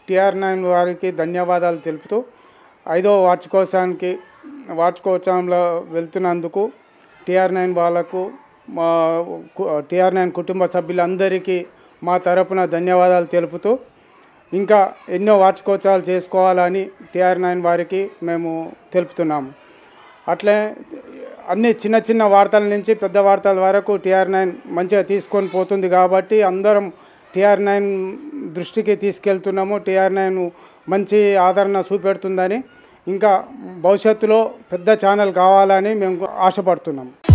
TR nine వారికి ధన్యవాదాలు తెలుపుతూ ఐదో వార్షికోత్సవానికి వార్షికోత్సవంలో వెళ్తున్నందుకు టిఆర్ నైన్ వాళ్ళకు మా టిఆర్ నైన్ కుటుంబ సభ్యులందరికీ మా తరపున ధన్యవాదాలు తెలుపుతూ ఇంకా ఎన్నో వార్షికోత్సవాలు చేసుకోవాలని టిఆర్ నైన్ వారికి మేము తెలుపుతున్నాము అట్లే అన్ని చిన్న చిన్న వార్తల నుంచి పెద్ద వార్తల వరకు టిఆర్ నైన్ మంచిగా తీసుకొని పోతుంది కాబట్టి అందరం టిఆర్ నైన్ దృష్టికి తీసుకెళ్తున్నాము టిఆర్ నైన్ మంచి ఆదరణ చూపెడుతుందని ఇంకా భవిష్యత్తులో పెద్ద ఛానల్ కావాలని మేము ఆశపడుతున్నాము